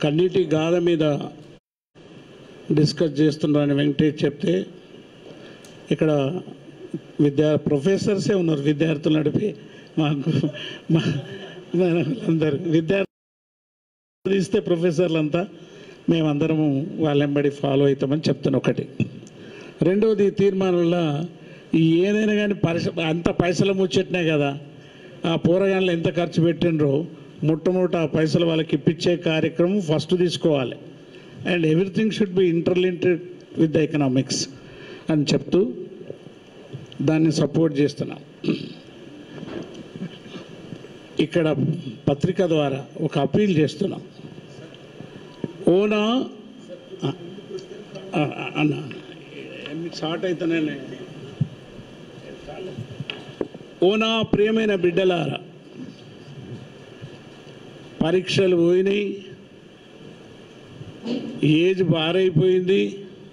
కన్నీటి గాథ మీద డిస్కస్ చేస్తున్నారని వెంకటేష్ చెప్తే ఇక్కడ విద్యా ప్రొఫెసర్సే ఉన్నారు విద్యార్థులు నడిపి మాకు మా అందరు విద్యార్థులు ఇస్తే ప్రొఫెసర్లంతా మేమందరము వాళ్ళెంబడి ఫాలో అవుతామని చెప్తాను ఒకటి రెండవది ఈ తీర్మానంలో ఈ ఏదైనా కానీ పరిస అంత పైసలు ముచ్చట్నే కదా ఆ పోరగాళ్ళు ఎంత ఖర్చు పెట్టినరో మొట్టమొదట ఆ పైసలు వాళ్ళకి ఇప్పించే కార్యక్రమం ఫస్ట్ తీసుకోవాలి and everything should be interlinked with the economics అని చెప్తూ దాన్ని సపోర్ట్ చేస్తున్నాం ఇక్కడ పత్రిక ద్వారా ఒక అపీల్ చేస్తున్నాం ఓనా ఆ, ఆ, ఆ, అన్న మీకు షార్ట్ అయితేనే ఓ నా ప్రియమైన బిడ్డలారా పరీక్షలు పోయినాయి ఏజ్ బారైపోయింది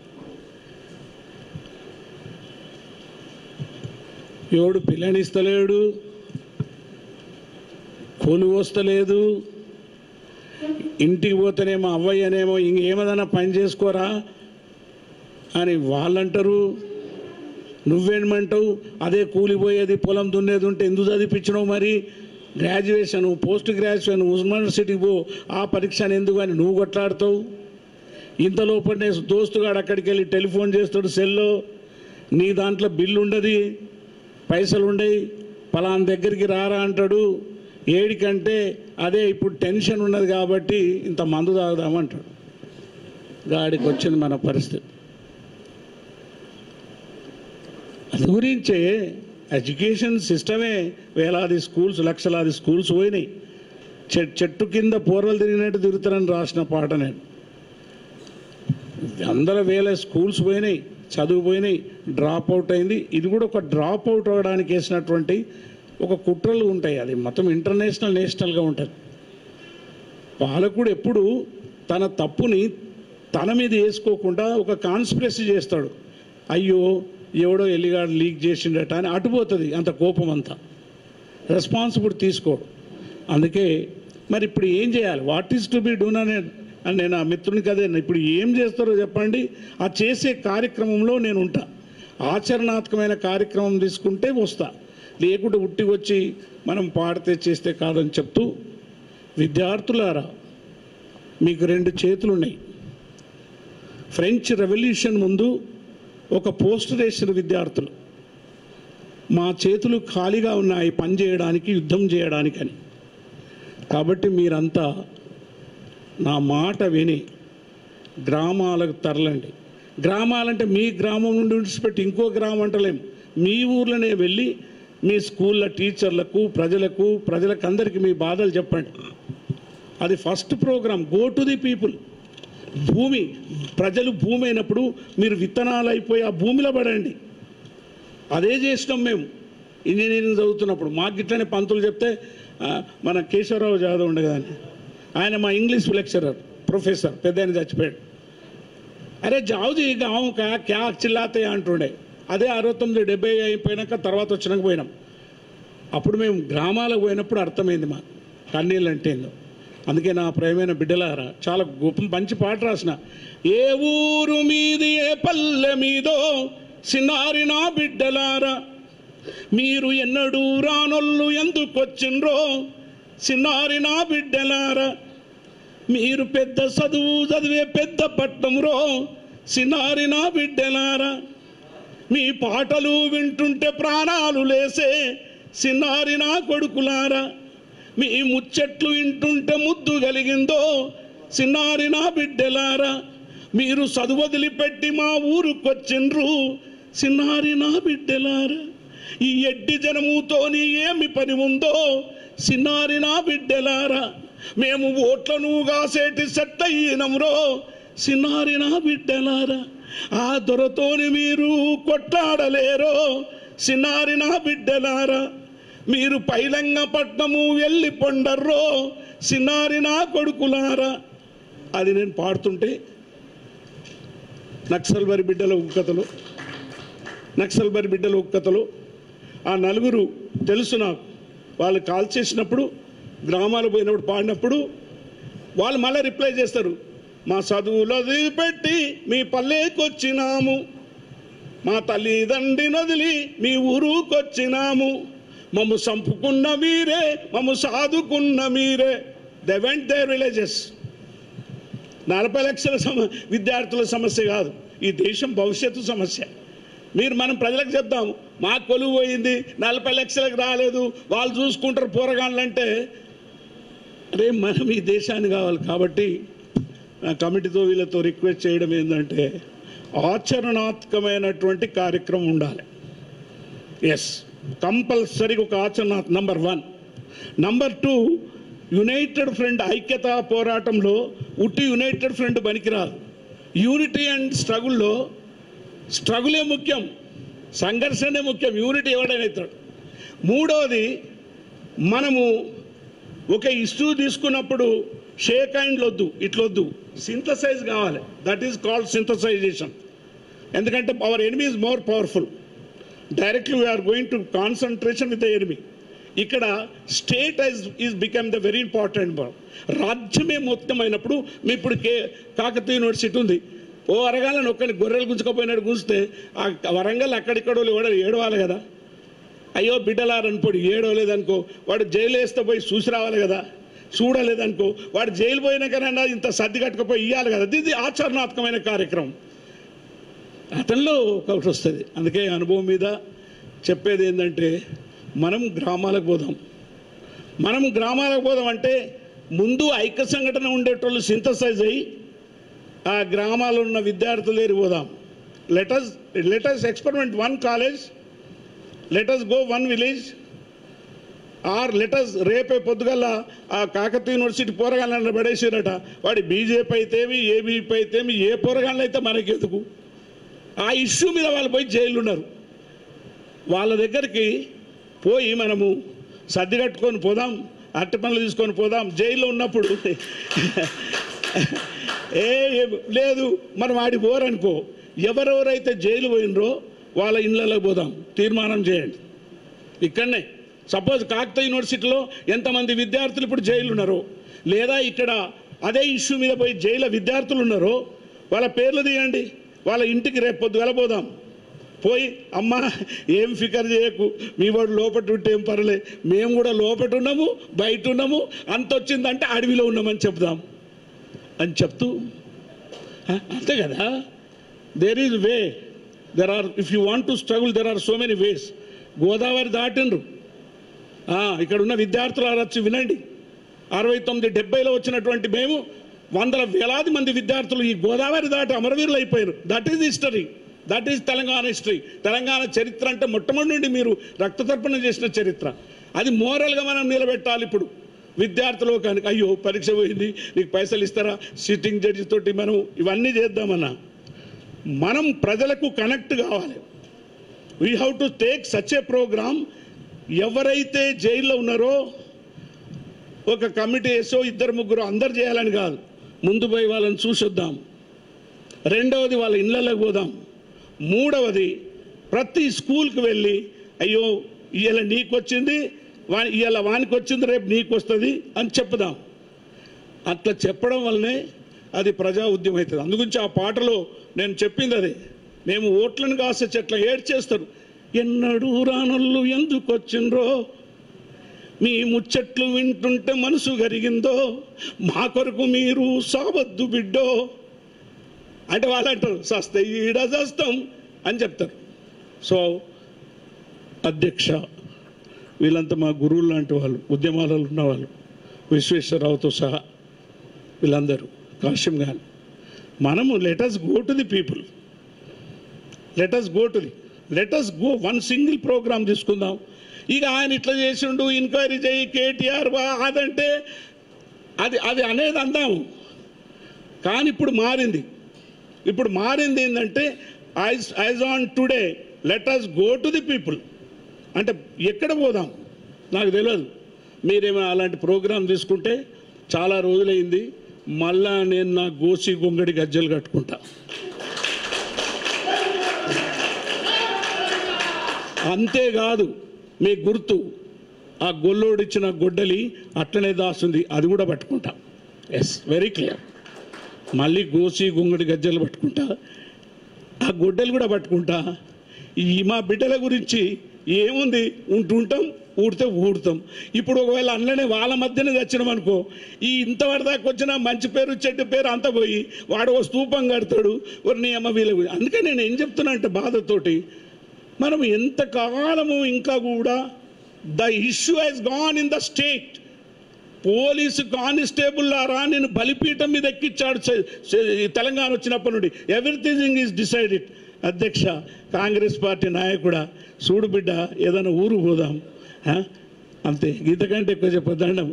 ఎవడు పిల్లనిస్తలేడు కొలు వస్తలేదు ఇంటికి పోతేనేమో అవ్వయ్యనేమో ఇంకేమదన్నా పని చేసుకోరా అని వాళ్ళంటారు నువ్వేమంటావు అదే కూలిపోయేది పొలం దున్నేది ఉంటే ఎందుకు చదివిపించినావు మరి గ్రాడ్యుయేషన్ పోస్ట్ గ్రాడ్యుయేషన్ యూనివర్సిటీకి పో ఆ పరీక్షను ఎందుకు అని నువ్వు కొట్లాడతావు ఇంత లోపలనే దోస్తుగాడు అక్కడికి వెళ్ళి టెలిఫోన్ చేస్తాడు సెల్లో నీ దాంట్లో బిల్లు ఉండదు పైసలు ఉండయి పలానా దగ్గరికి రారా అంటాడు ఏడికంటే అదే ఇప్పుడు టెన్షన్ ఉన్నది కాబట్టి ఇంత మందు తాగుదామంటాడు గాడికి వచ్చింది మన పరిస్థితి అది గురించే ఎడ్యుకేషన్ సిస్టమే వేలాది స్కూల్స్ లక్షలాది స్కూల్స్ పోయినాయి చెట్ చెట్టు కింద పూర్వలు తిరిగినట్టు తిరుగుతారని రాసిన పాట నేను వందల వేల స్కూల్స్ పోయినాయి చదువు పోయినాయి డ్రాప్ అవుట్ అయింది ఇది కూడా ఒక డ్రాప్ అవుట్ అవ్వడానికి వేసినటువంటి ఒక కుట్రలు ఉంటాయి అది మొత్తం ఇంటర్నేషనల్ నేషనల్గా ఉంటుంది పాలకుడు ఎప్పుడు తన తప్పుని తన మీద వేసుకోకుండా ఒక కాన్స్పిరసీ చేస్తాడు అయ్యో ఎవడో ఎల్లిగాడు లీక్ చేసిండట అని అటుపోతుంది అంత కోపం అంతా రెస్పాన్సిబిలిటీ తీసుకోడు అందుకే మరి ఇప్పుడు ఏం చేయాలి what is to be done అనే అని నేను ఆ మిత్రునికి అదే ఇప్పుడు ఏం చేస్తారో చెప్పండి ఆ చేసే కార్యక్రమంలో నేను ఉంటా ఆచరణాత్మకమైన కార్యక్రమం తీసుకుంటే వస్తా లేకుంటే ఉట్టి వచ్చి మనం పాడితే చేస్తే కాదని చెప్తూ విద్యార్థులారా మీకు రెండు చేతులు ఉన్నాయి ఫ్రెంచ్ రెవల్యూషన్ ముందు ఒక పోస్ట్ వేసిన విద్యార్థులు మా చేతులు ఖాళీగా ఉన్నాయి పని చేయడానికి యుద్ధం చేయడానికి అని కాబట్టి మీరంతా నా మాట విని గ్రామాలకు తరలండి గ్రామాలంటే మీ గ్రామం నుండి విడిచిపెట్టి ఇంకో గ్రామం అంటలేం మీ ఊర్లోనే వెళ్ళి మీ స్కూళ్ళ టీచర్లకు ప్రజలకు ప్రజలకు అందరికీ మీ బాధలు చెప్పండి అది first programme go to the people భూమి ప్రజలు భూమి అయినప్పుడు మీరు విత్తనాలు అయిపోయి ఆ భూమిలో పడండి అదే చేసినాం మేము ఇంజనీరింగ్ చదువుతున్నప్పుడు మాకు ఇట్లనే పంతులు చెప్తే ఆ, మన కేశవరావు జాదవ్ ఉండే కదా ఆయన మా ఇంగ్లీష్ లెక్చరర్ ప్రొఫెసర్ పెద్ద ఆయన చచ్చిపోయాడు అరే జావుజీ గావు కా క్యా చిల్లాతే అంటుండే అదే అరవై తొమ్మిది డెబ్బై అయిపోయినాక తర్వాత వచ్చినాక పోయినాం అప్పుడు మేము గ్రామాలకు పోయినప్పుడు అర్థమైంది మా కన్నీళ్ళు అంటే ఏందో అందుకే నా ప్రేమైన బిడ్డలారా చాలా గొప్ప మంచి పాట రాసిన ఏ ఊరు మీది ఏ పల్లె మీదో సినారి నా బిడ్డలారా మీరు ఎన్నడూ రానొల్లు ఎందుకొచ్చిండ్రో సినారి నా బిడ్డలారా మీరు పెద్ద చదువు చదివే పెద్ద పట్టంరో సినారి నా బిడ్డలారా మీ పాటలు వింటుంటే ప్రాణాలు లేసే సిన్నారి నా కొడుకులారా మీ ముచ్చట్లు వింటుంటే ముద్దు కలిగిందో సిన్నారి నా బిడ్డలారా మీరు చదువు వదిలిపెట్టి మా ఊరుకొచ్చిండ్రు సిన్నారి నా బిడ్డలారా ఈ ఎడ్డి జనముతోని ఏమి పని ఉందో సిన్నారి నా బిడ్డలారా మేము ఓట్లను కాసేటి సెట్ అయినమ్రో సిన్నారి నా బిడ్డలారా ఆ దొరతోని మీరు కొట్లాడలేరో సిన్నారి నా బిడ్డలారా మీరు పైలంగ పట్నము వెళ్ళి పొండర్రో సిన్నారి నా కొడుకులారా అది నేను పాడుతుంటే నక్సల్ బరి బిడ్డల ఉక్కతలు నక్సల్ బరి బిడ్డల ఉక్కతలు ఆ నలుగురు తెలుసు నాకు వాళ్ళు కాల్ చేసినప్పుడు గ్రామాలు పోయినప్పుడు పాడినప్పుడు వాళ్ళు మళ్ళీ రిప్లై చేస్తారు మా చదువులు వదిలిపెట్టి మీ పల్లెకొచ్చినాము మా తల్లిదండ్రి నదిలి మీ ఊరుకొచ్చినాము మమ్ము చంపుకున్న మీరే మమ్ము సాదుకున్న మీరే దే వెంట్ దేర్ విలేజెస్ నలభై లక్షల సమ విద్యార్థుల సమస్య కాదు ఈ దేశం భవిష్యత్తు సమస్య మీరు మనం ప్రజలకు చెప్దాం మా కొలువు పోయింది నలభై లక్షలకు రాలేదు వాళ్ళు చూసుకుంటారు పోరగాళ్ళంటే అరే మనం ఈ దేశాన్ని కావాలి కాబట్టి నా కమిటీతో వీళ్ళతో రిక్వెస్ట్ చేయడం ఏంటంటే ఆచరణాత్మకమైనటువంటి కార్యక్రమం ఉండాలి ఎస్ కంపల్సరీగా ఒక ఆచరణ number one number two united front ఐక్యత పోరాటంలో ఉట్టి యునైటెడ్ ఫ్రంట్ పనికిరాదు యూనిటీ అండ్ స్ట్రగుల్లో స్ట్రగులే ముఖ్యం సంఘర్షణే ముఖ్యం యూనిటీ ఎవడైనా ఇస్తాడు మూడవది మనము ఒక ఇష్యూ తీసుకున్నప్పుడు షేక్ హ్యాండ్లు వద్దు ఇట్లొద్దు సింథసైజ్ కావాలి దట్ ఈస్ కాల్డ్ సింథసైజేషన్ ఎందుకంటే our enemy is more powerful directly we are going to concentration with the enemy ఇక్కడ state is is become the very important రాజ్యమే మొత్తం అయినప్పుడు మీ ఇప్పుడు కే కాకతీయ యూనివర్సిటీ ఉంది ఓ వరంగల్ ఒక్కని గొర్రెలు గుంజుకపోయినాడు గుంజితే ఆ వరంగల్ అక్కడిక్కడో కూడా ఏడవాలి కదా అయ్యో బిడ్డలారనుకోడు ఏడవలేదనుకో వాడు జైలు వేస్తే పోయి చూసి రావాలి కదా చూడలేదనుకో వాడు జైలు పోయినాకనన్నా ఇంత సర్ది కట్టుకుపోయి ఇవ్వాలి కదా ఇది ఆచరణాత్మకమైన కార్యక్రమం అతనిలో ఒకటి వస్తుంది అందుకే అనుభవం మీద చెప్పేది ఏంటంటే మనం గ్రామాలకు పోదాం మనం గ్రామాలకు పోదాం అంటే ముందు ఐక్య సంఘటన ఉండేటోళ్ళు సింథసైజ్ అయ్యి ఆ గ్రామాల్లో ఉన్న విద్యార్థులు ఏరి పోదాం let us let us experiment one college let us go one village or let us రేపే పొద్దుగల్లా ఆ కాకతీయ యూనివర్సిటీ పోరగాళ్ళని పడేసారట వాడి బీజేపీ అయితేమి ఏబీపీ అయితేమి ఏ పోరగాళ్ళు అయితే మనకెందుకు ఆ ఇష్యూ మీద వాళ్ళు పోయి జైలు ఉన్నారు వాళ్ళ దగ్గరికి పోయి మనము సర్ది కట్టుకొని పోదాం అట్టి పనులు తీసుకొని పోదాం జైల్లో ఉన్నప్పుడు ఏ ఏ- లేదు మనం ఆడి పోరనుకో ఎవరెవరైతే జైలు పోయినరో వాళ్ళ ఇళ్ళలోకి పోదాం తీర్మానం చేయండి ఇక్కడనే సపోజ్ కాకతీయ యూనివర్సిటీలో ఎంతమంది విద్యార్థులు ఇప్పుడు జైలు ఉన్నారో లేదా ఇక్కడ అదే ఇష్యూ మీద పోయి జైలు విద్యార్థులు ఉన్నారో వాళ్ళ పేర్లు తీయండి వాళ్ళ ఇంటికి రేపు పొద్దు వెళ్ళబోదాం పోయి అమ్మ ఏం ఫికర్ చేయకు మీ వాడు లోపట ఉంటే ఏం పర్లే మేము కూడా లోపట ఉన్నాము బయట ఉన్నాము అంత వచ్చిందంటే అడవిలో ఉన్నామని చెప్దాం అని చెప్తూ ఆ, అంతే కదా there is way there are if you want to struggle there are so many ways Godavari దాటిండ్రు ఆ, ఇక్కడ ఉన్న విద్యార్థులు వచ్చి వినండి అరవై తొమ్మిది డెబ్బైలో వచ్చినటువంటి మేము వందల వేలాది మంది విద్యార్థులు ఈ గోదావరి దాటి అమరవీరులు అయిపోయారు that is history that is Telangana history Telangana చరిత్ర అంటే మొట్టమొదటి నుండి మీరు రక్తతర్పణ చేసిన చరిత్ర అది మోరల్గా మనం నిలబెట్టాలి ఇప్పుడు విద్యార్థులు కానీ అయ్యో పరీక్ష పోయింది నీకు పైసలు ఇస్తారా సిట్టింగ్ జడ్జి తోటి మనం ఇవన్నీ చేద్దామన్నా మనం ప్రజలకు కనెక్ట్ కావాలి we have to take such a program ఎవరైతే జైల్లో ఉన్నారో ఒక కమిటీ వేసో ఇద్దరు ముగ్గురు అందరు చేయాలని కాదు ముందు పోయి వాళ్ళని చూసొద్దాం రెండవది వాళ్ళ ఇళ్ళలోకి పోదాం మూడవది ప్రతి స్కూల్కి వెళ్ళి అయ్యో ఇవాళ నీకు వచ్చింది వాని ఇవాళ వానికి వచ్చింది రేపు నీకు వస్తుంది అని చెప్పుదాం అట్లా చెప్పడం వల్లనే అది ప్రజా ఉద్యమం అవుతుంది అందుగురించి ఆ పాటలో నేను చెప్పింది అది మేము ఓట్లను కాసే చెట్ల ఏడ్చేస్తారు ఎన్నడూ రానొల్లు ఎందుకు వచ్చిండ్రో మీ ముచ్చట్లు వింటుంటే మనసు కరిగిందో మా కొరకు మీరు సావద్దు బిడ్డో అంటే వాళ్ళు అంటారు సస్తే ఈడ చేస్తాం అని చెప్తారు సో అధ్యక్ష వీళ్ళంతా మా గురువులు లాంటి వాళ్ళు ఉద్యమాలలో ఉన్నవాళ్ళు విశ్వేశ్వరరావుతో సహా వీళ్ళందరూ కాశ్యం గారు మనము let us go to the people let us go to the let us go one single program తీసుకుందాం ఇక ఆయన ఇట్లా చేసిండు ఎంక్వైరీ చేయి కేటీఆర్ వా అదంటే అది అది అనేది అందాము కానీ ఇప్పుడు మారింది ఇప్పుడు మారింది ఏంటంటే is is on today let us go to the people అంటే ఎక్కడ పోదాం నాకు తెలియదు మీరేమో అలాంటి ప్రోగ్రాం తీసుకుంటే చాలా రోజులైంది మళ్ళా నేను నా గోసి గొంగడి గజ్జలు కట్టుకుంటా అంతేకాదు మీ గుర్తు ఆ గొల్లోడిచ్చిన గొడ్డలి అట్లనే దాస్తుంది అది కూడా పట్టుకుంటా ఎస్ వెరీ క్లియర్ మళ్ళీ గోసి గుంగడి గజ్జలు పట్టుకుంటా ఆ గొడ్డలు కూడా పట్టుకుంటా ఈ మా బిడ్డల గురించి ఏముంది ఉంటుంటాం ఊడితే ఊడుతాం ఇప్పుడు ఒకవేళ అన్ననే వాళ్ళ మధ్యనే తెచ్చినాం అనుకో ఈ ఇంతవరకు దాకా వచ్చిన మంచి పేరు చెడ్డ పేరు అంతా పోయి వాడు ఓ స్తూపం కడతాడు ఒక నియమ వీళ్ళ గురించి అందుకే నేను ఏం చెప్తున్నా అంటే బాధతోటి మనం ఎంతకాలము ఇంకా కూడా the issue has gone in the state police constable రా నేను బలిపీఠం మీద ఎక్కించాడు చె- చె- ఈ తెలంగాణ వచ్చినప్పటి నుండి ఎవ్రీథింగ్ ఈజ్ డిసైడెడ్ అధ్యక్ష కాంగ్రెస్ పార్టీ నాయకుడా చూడు బిడ్డ ఏదైనా ఊరు పోదాం ఆ? అంతే ఇంతకంటే ఎక్కువ చెప్పదండం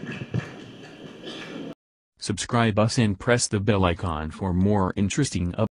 Subscribe us and press the bell icon for more interesting updates.